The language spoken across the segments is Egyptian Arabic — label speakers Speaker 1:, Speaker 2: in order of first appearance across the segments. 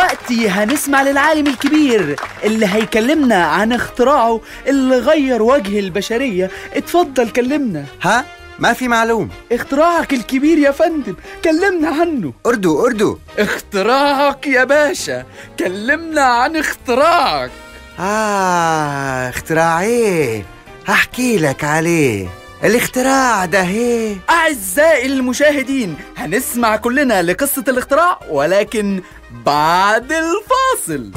Speaker 1: ودلوقتي هنسمع للعالم الكبير اللي هيكلمنا عن اختراعه اللي غير وجه البشرية اتفضل كلمنا
Speaker 2: ها ما في معلوم
Speaker 1: اختراعك الكبير يا فندم كلمنا عنه
Speaker 2: اردو اردو
Speaker 1: اختراعك يا باشا كلمنا عن اختراعك
Speaker 2: آه اختراع ايه هحكي لك عليه الاختراع ده هي
Speaker 1: أعزائي المشاهدين هنسمع كلنا لقصة الاختراع ولكن بعد الفاصل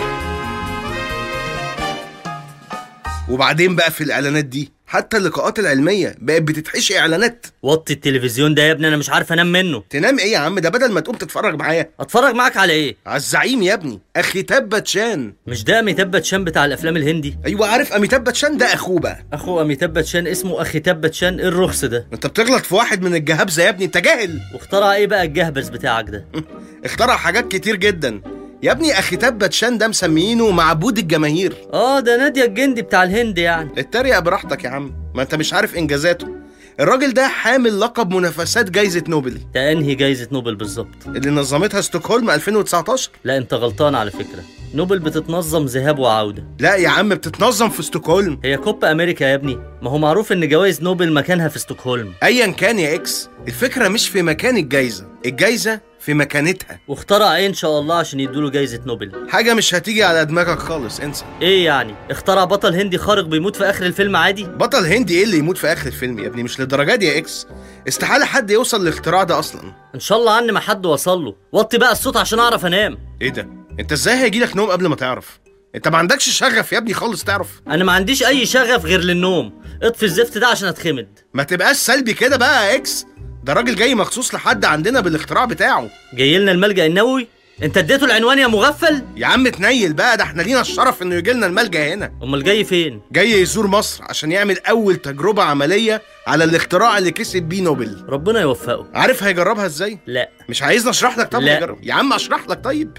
Speaker 3: وبعدين بقى في الاعلانات دي حتى اللقاءات العلميه بقت بتتحشي اعلانات
Speaker 4: وطي التلفزيون ده يا ابني انا مش عارف انام منه
Speaker 3: تنام ايه يا عم ده بدل ما تقوم تتفرج معايا
Speaker 4: اتفرج معاك على ايه
Speaker 3: على الزعيم يا ابني اخي تبت شان
Speaker 4: مش ده اميتاب باتشان بتاع الافلام الهندي
Speaker 3: ايوه عارف اميتاب باتشان ده اخوه بقى
Speaker 4: اخو اميتاب باتشان اسمه اخي تاب باتشان ايه الرخص ده
Speaker 3: انت بتغلط في واحد من الجهابزه يا ابني انت جاهل
Speaker 4: واخترع ايه بقى الجهبذ بتاعك ده
Speaker 3: اخترع حاجات كتير جدا يا ابني اخي تبت شان ده مسميينه معبود الجماهير
Speaker 4: اه ده نادية الجندي بتاع الهند يعني
Speaker 3: اتريق براحتك يا عم ما انت مش عارف انجازاته الراجل ده حامل لقب منافسات جايزة نوبل
Speaker 4: ده انهي جايزة نوبل بالظبط
Speaker 3: اللي نظمتها ستوكهولم 2019
Speaker 4: لا انت غلطان على فكرة نوبل بتتنظم ذهاب وعودة
Speaker 3: لا يا عم بتتنظم في ستوكهولم
Speaker 4: هي كوبا امريكا يا ابني ما هو معروف ان جوائز نوبل مكانها في ستوكهولم
Speaker 3: ايا كان يا اكس الفكرة مش في مكان الجايزة الجايزة في مكانتها
Speaker 4: واخترع ايه ان شاء الله عشان يدوله جايزة نوبل
Speaker 3: حاجة مش هتيجي على دماغك خالص انسى
Speaker 4: ايه يعني اخترع بطل هندي خارق بيموت في اخر الفيلم عادي
Speaker 3: بطل هندي ايه اللي يموت في اخر الفيلم يا ابني مش للدرجة دي يا اكس استحالة حد يوصل للاختراع ده اصلا
Speaker 4: ان شاء الله عني ما حد وصل له وطي بقى الصوت عشان اعرف انام
Speaker 3: ايه ده انت ازاي هيجيلك نوم قبل ما تعرف انت ما عندكش شغف يا ابني خالص تعرف
Speaker 4: انا ما عنديش اي شغف غير للنوم اطفي الزفت ده عشان اتخمد
Speaker 3: ما تبقاش سلبي كده بقى يا اكس ده راجل جاي مخصوص لحد عندنا بالاختراع بتاعه
Speaker 4: جاي لنا الملجأ النووي انت اديته العنوان يا مغفل
Speaker 3: يا عم تنيل بقى ده احنا لينا الشرف انه يجي لنا الملجأ هنا
Speaker 4: امال جاي فين
Speaker 3: جاي يزور مصر عشان يعمل اول تجربة عملية على الاختراع اللي كسب بيه نوبل
Speaker 4: ربنا يوفقه
Speaker 3: عارف هيجربها ازاي
Speaker 4: لا
Speaker 3: مش عايزني اشرح لك طب
Speaker 4: لا.
Speaker 3: يجرب يا عم اشرح لك طيب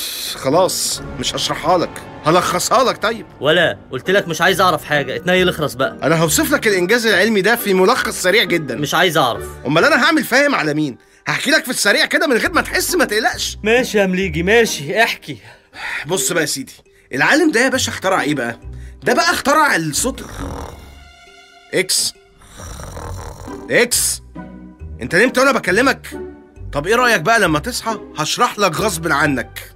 Speaker 3: خلاص مش هشرحها لك هلخصها لك طيب
Speaker 4: ولا قلت لك مش عايز اعرف حاجه اتنيل اخرس بقى
Speaker 3: انا هوصف لك الانجاز العلمي ده في ملخص سريع جدا
Speaker 4: مش عايز اعرف
Speaker 3: امال انا هعمل فاهم على مين هحكي لك في السريع كده من غير ما تحس ما تقلقش
Speaker 4: ماشي يا مليجي ماشي احكي
Speaker 3: بص بقى يا سيدي العالم ده يا باشا اخترع ايه بقى ده بقى اخترع الصوت اكس اكس انت نمت وانا بكلمك طب ايه رايك بقى لما تصحى هشرح لك غصب عنك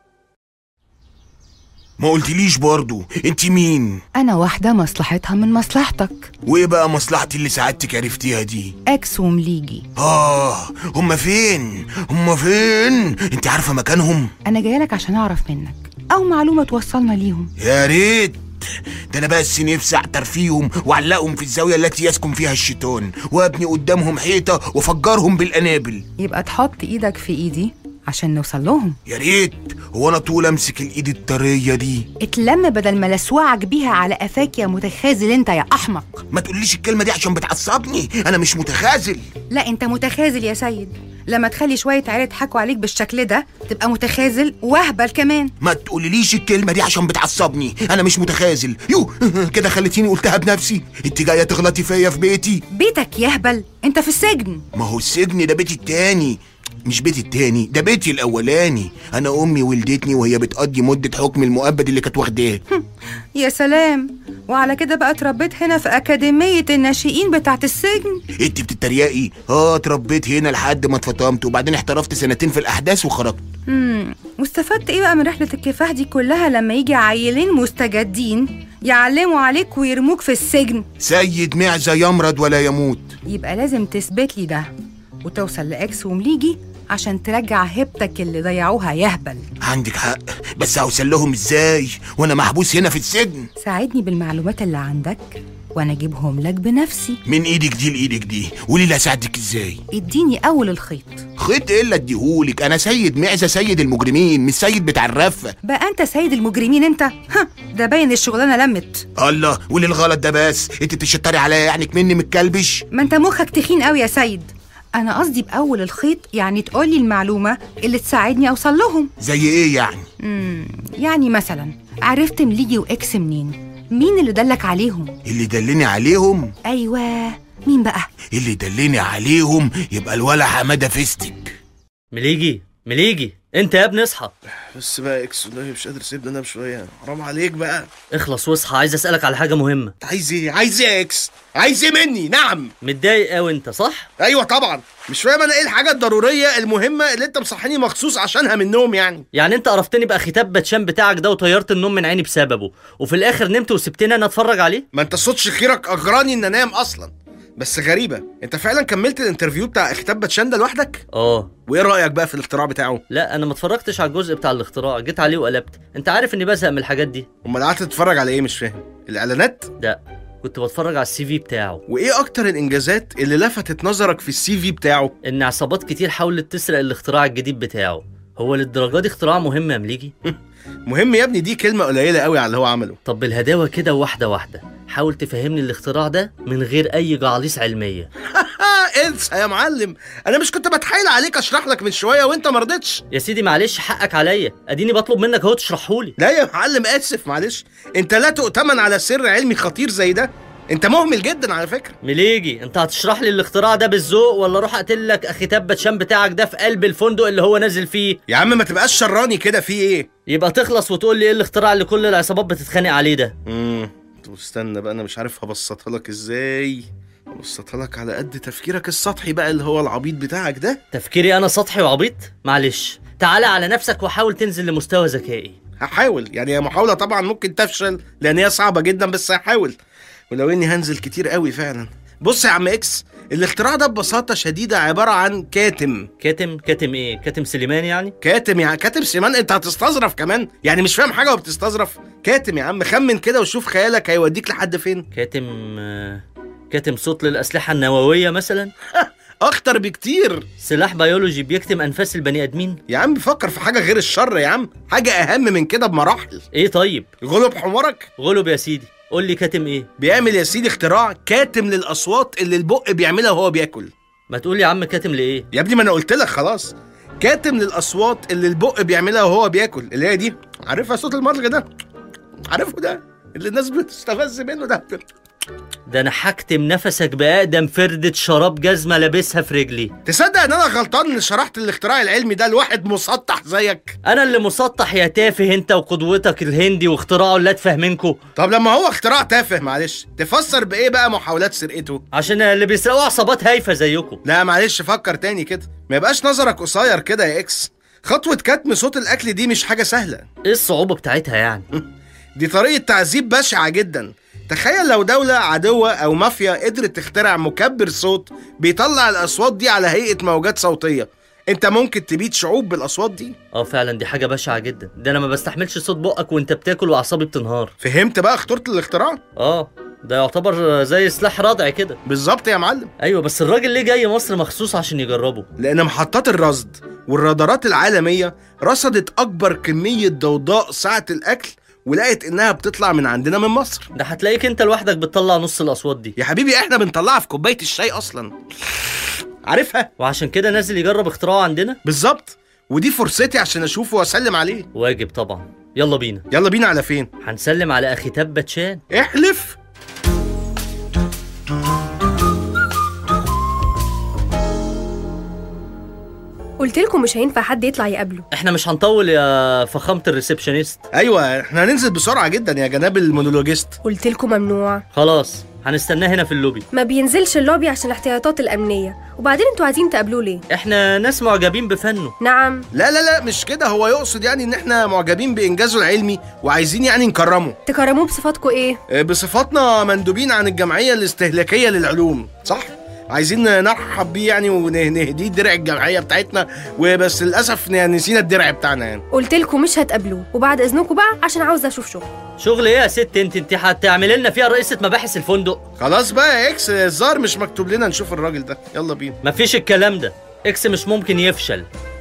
Speaker 5: ما قلتليش برضو انت مين
Speaker 6: أنا واحدة مصلحتها من مصلحتك
Speaker 5: وايه بقى مصلحتي اللي سعادتك عرفتيها دي
Speaker 6: أكس ومليجي
Speaker 5: اه هما فين هما فين انت عارفه مكانهم
Speaker 6: أنا جايلك عشان أعرف منك أو معلومة توصلنا ليهم
Speaker 5: يا ريت ده انا بس نفسي اعتر فيهم واعلقهم في الزاويه التي يسكن فيها الشيطان وابني قدامهم حيطه وافجرهم بالقنابل
Speaker 6: يبقى تحط إيدك في إيدي عشان نوصل لهم
Speaker 5: يا ريت هو انا طول امسك الايد الطريه دي
Speaker 6: اتلم بدل ما لسوعك بيها على قفاك يا متخاذل انت يا احمق
Speaker 5: ما تقوليش الكلمه دي عشان بتعصبني انا مش متخاذل
Speaker 6: لا انت متخاذل يا سيد لما تخلي شوية عيال يضحكوا عليك بالشكل ده تبقى متخاذل واهبل كمان
Speaker 5: ما تقوليليش الكلمة دي عشان بتعصبني أنا مش متخاذل يو كده خليتيني قلتها بنفسي أنت جاية تغلطي فيا في بيتي
Speaker 6: بيتك يهبل انت في السجن
Speaker 5: ما هو السجن ده بيتي التاني مش بيتي التاني ده بيتي الأولاني أنا أمي ولدتني وهي بتقضي مدة حكم المؤبد اللي كانت واخداه
Speaker 6: يا سلام وعلى كده بقى اتربيت هنا في أكاديمية الناشئين بتاعت السجن
Speaker 5: أنت بتتريقي آه اتربيت هنا لحد ما اتفطمت وبعدين احترفت سنتين في الأحداث وخرجت
Speaker 6: امم واستفدت ايه بقى من رحلة الكفاح دي كلها لما يجي عيلين مستجدين يعلموا عليك ويرموك في السجن
Speaker 5: سيد معزة يمرض ولا يموت
Speaker 6: يبقى لازم تثبت لي ده وتوصل لإكس ومليجي عشان ترجع هيبتك اللي ضيعوها يهبل
Speaker 5: عندك حق بس هوصل لهم ازاي وانا محبوس هنا في السجن
Speaker 6: ساعدني بالمعلومات اللي عندك وانا اجيبهم لك بنفسي
Speaker 5: من ايدك دي لايدك دي قولي لي اساعدك ازاي
Speaker 6: اديني اول الخيط
Speaker 5: خيط ايه اللي اديهولك انا سيد معزه سيد المجرمين مش سيد بتاع الرفه
Speaker 6: بقى انت سيد المجرمين انت ها ده باين الشغلانه لمت
Speaker 5: الله وليه الغلط ده بس انت بتشطري عليا يعني مني متكلبش
Speaker 6: ما انت مخك تخين قوي يا سيد انا قصدي باول الخيط يعني تقولي المعلومه اللي تساعدني اوصل لهم
Speaker 5: زي ايه يعني
Speaker 6: امم يعني مثلا عرفت مليجي واكس منين مين اللي دلك عليهم
Speaker 5: اللي دلني عليهم
Speaker 6: ايوه مين بقى
Speaker 5: اللي دلني عليهم يبقى الولا حماده فيستك
Speaker 4: مليجي مليجي انت يا ابني اصحى
Speaker 3: بس بقى اكس والله مش قادر سيبني انام شويه حرام عليك بقى
Speaker 4: اخلص واصحى عايز اسالك على حاجه مهمه
Speaker 3: انت عايز ايه عايز ايه يا اكس عايز ايه مني نعم
Speaker 4: متضايق قوي انت صح
Speaker 3: ايوه طبعا مش فاهم انا ايه الحاجه الضروريه المهمه اللي انت مصحيني مخصوص عشانها من النوم يعني
Speaker 4: يعني انت قرفتني بقى ختاب باتشان بتاعك ده وطيرت النوم من عيني بسببه وفي الاخر نمت وسبتني انا اتفرج عليه
Speaker 3: ما انت صوت شخيرك اغراني ان انام اصلا بس غريبه انت فعلا كملت الانترفيو بتاع كتاب باتشان ده لوحدك
Speaker 4: اه
Speaker 3: وايه رايك بقى في الاختراع بتاعه
Speaker 4: لا انا ما اتفرجتش على الجزء بتاع الاختراع جيت عليه وقلبت انت عارف اني بزهق من الحاجات دي
Speaker 3: امال قعدت تتفرج على ايه مش فاهم الاعلانات
Speaker 4: لا كنت بتفرج على السي في بتاعه
Speaker 3: وايه اكتر الانجازات اللي لفتت نظرك في السي في بتاعه
Speaker 4: ان عصابات كتير حاولت تسرق الاختراع الجديد بتاعه هو للدرجه دي اختراع مهم يا مليجي
Speaker 3: مهم يا ابني دي كلمه قليله قوي على اللي هو عمله
Speaker 4: طب بالهداوه كده واحده واحده حاول تفهمني الاختراع ده من غير اي جعاليس علميه
Speaker 3: ها انسى يا معلم انا مش كنت بتحايل عليك اشرح لك من شويه وانت ما رضيتش
Speaker 4: يا سيدي معلش حقك عليا اديني بطلب منك اهو تشرحهولي
Speaker 3: لا يا معلم اسف معلش انت لا تؤتمن على سر علمي خطير زي ده انت مهمل جدا على فكره
Speaker 4: مليجي انت هتشرح لي الاختراع ده بالذوق ولا اروح اقتل لك اخي تبت شام بتاعك ده في قلب الفندق اللي هو نازل فيه
Speaker 3: يا عم ما تبقاش شراني كده في ايه
Speaker 4: يبقى تخلص وتقول لي ايه الاختراع اللي كل العصابات بتتخانق عليه ده
Speaker 3: امم طب استنى بقى انا مش عارف هبسطها لك ازاي هبسطها لك على قد تفكيرك السطحي بقى اللي هو العبيط بتاعك ده
Speaker 4: تفكيري انا سطحي وعبيط معلش تعالى على نفسك وحاول تنزل لمستوى ذكائي
Speaker 3: هحاول يعني هي محاولة طبعا ممكن تفشل لأن هي صعبة جدا بس هحاول ولو إني هنزل كتير قوي فعلا بص يا عم إكس الاختراع ده ببساطة شديدة عبارة عن كاتم
Speaker 4: كاتم كاتم ايه كاتم سليمان يعني
Speaker 3: كاتم يعني كاتم سيمان انت هتستظرف كمان يعني مش فاهم حاجة وبتستظرف كاتم يا عم خمن كده وشوف خيالك هيوديك لحد فين
Speaker 4: كاتم آه، كاتم صوت للاسلحه النوويه مثلا
Speaker 3: اخطر بكتير
Speaker 4: سلاح بيولوجي بيكتم انفاس البني ادمين
Speaker 3: يا عم فكر في حاجة غير الشر يا عم حاجة أهم من كده بمراحل
Speaker 4: ايه طيب
Speaker 3: غلب حمارك
Speaker 4: غلب يا سيدي قول لي كاتم ايه
Speaker 3: بيعمل يا سيدي اختراع كاتم للأصوات اللي البق بيعملها وهو بياكل
Speaker 4: ما تقول يا عم كاتم لايه
Speaker 3: يا ابني ما انا قلت لك خلاص كاتم للاصوات اللي البق بيعملها وهو بياكل اللي هي دي عارفها صوت المرغ ده عارفه ده اللي الناس بتستفز منه ده
Speaker 4: ده انا هكتم نفسك باقدم فردة شراب جزمة لابسها في رجلي
Speaker 3: تصدق ان انا غلطان ان شرحت الاختراع العلمي ده لواحد مسطح زيك
Speaker 4: انا اللي مسطح يا تافه انت وقدوتك الهندي واختراعه اللي اتفه منكو
Speaker 3: طب لما هو اختراع تافه معلش تفسر بايه بقى محاولات سرقته
Speaker 4: عشان اللي بيسرقوا عصابات هايفة زيكم
Speaker 3: لا معلش فكر تاني كده ما يبقاش نظرك قصير كده يا اكس خطوة كتم صوت الأكل دي مش حاجة سهلة
Speaker 4: ايه الصعوبة بتاعتها يعني
Speaker 3: دي طريقة تعذيب بشعة جدا تخيل لو دولة عدوة أو مافيا قدرت تخترع مكبر صوت بيطلع الأصوات دي على هيئة موجات صوتية أنت ممكن تبيد شعوب بالأصوات دي
Speaker 4: اه فعلا دي حاجة بشعة جدا ده انا ما بستحملش صوت بقك وانت بتاكل واعصابي بتنهار
Speaker 3: فهمت بقى خطورة الاختراع؟
Speaker 4: اه ده يعتبر زي سلاح رادع كده
Speaker 3: بالظبط يا معلم
Speaker 4: ايوه بس الراجل ليه جاي مصر مخصوص عشان يجربه
Speaker 3: لأن محطات الرصد والرادارات العالمية رصدت أكبر كمية ضوضاء ساعة الأكل ولقت إنها بتطلع من عندنا من مصر
Speaker 4: ده هتلاقيك انت لوحدك بتطلع نص الاصوات دي
Speaker 3: يا حبيبي إحنا بنطلعها في كوباية الشاي أصلا عارفها؟
Speaker 4: وعشان كده نازل يجرب اختراعه عندنا
Speaker 3: بالظبط ودي فرصتي عشان أشوفه وأسلم عليه
Speaker 4: واجب طبعا يلا بينا
Speaker 3: يلا بينا على فين؟
Speaker 4: هنسلم على اخي تبت شان
Speaker 3: احلف
Speaker 7: قلت لكم مش هينفع حد يطلع يقابله
Speaker 4: احنا مش هنطول يا فخامة الريسبشنست
Speaker 3: ايوه احنا هننزل بسرعه جدا يا جناب المونولوجيست
Speaker 7: قلت لكم ممنوع
Speaker 4: خلاص هنستناه هنا في اللوبي
Speaker 7: ما بينزلش اللوبي عشان الاحتياطات الأمنية وبعدين انتوا عايزين تقابلوه ليه
Speaker 4: احنا ناس معجبين بفنه
Speaker 7: نعم
Speaker 3: لا لا لا مش كده هو يقصد يعني ان احنا معجبين بانجازه العلمي وعايزين يعني نكرمه
Speaker 7: تكرموه بصفاتكم ايه
Speaker 3: آه، بصفتنا مندوبين عن الجمعيه الاستهلاكيه للعلوم صح عايزين نرحب بيه يعني ونهديه درع الجمعيه بتاعتنا وبس للاسف ن- نسينا الدرع بتاعنا يعني
Speaker 7: قلت لكم مش هتقابلوه وبعد اذنكم بقى عشان عاوزه اشوف شغل
Speaker 4: شغل ايه يا ست انت انت هتعمل لنا فيها رئيسة مباحث الفندق
Speaker 3: خلاص بقى يا اكس الظاهر مش مكتوب لنا نشوف الراجل ده يلا بينا
Speaker 4: مفيش الكلام ده اكس مش ممكن يفشل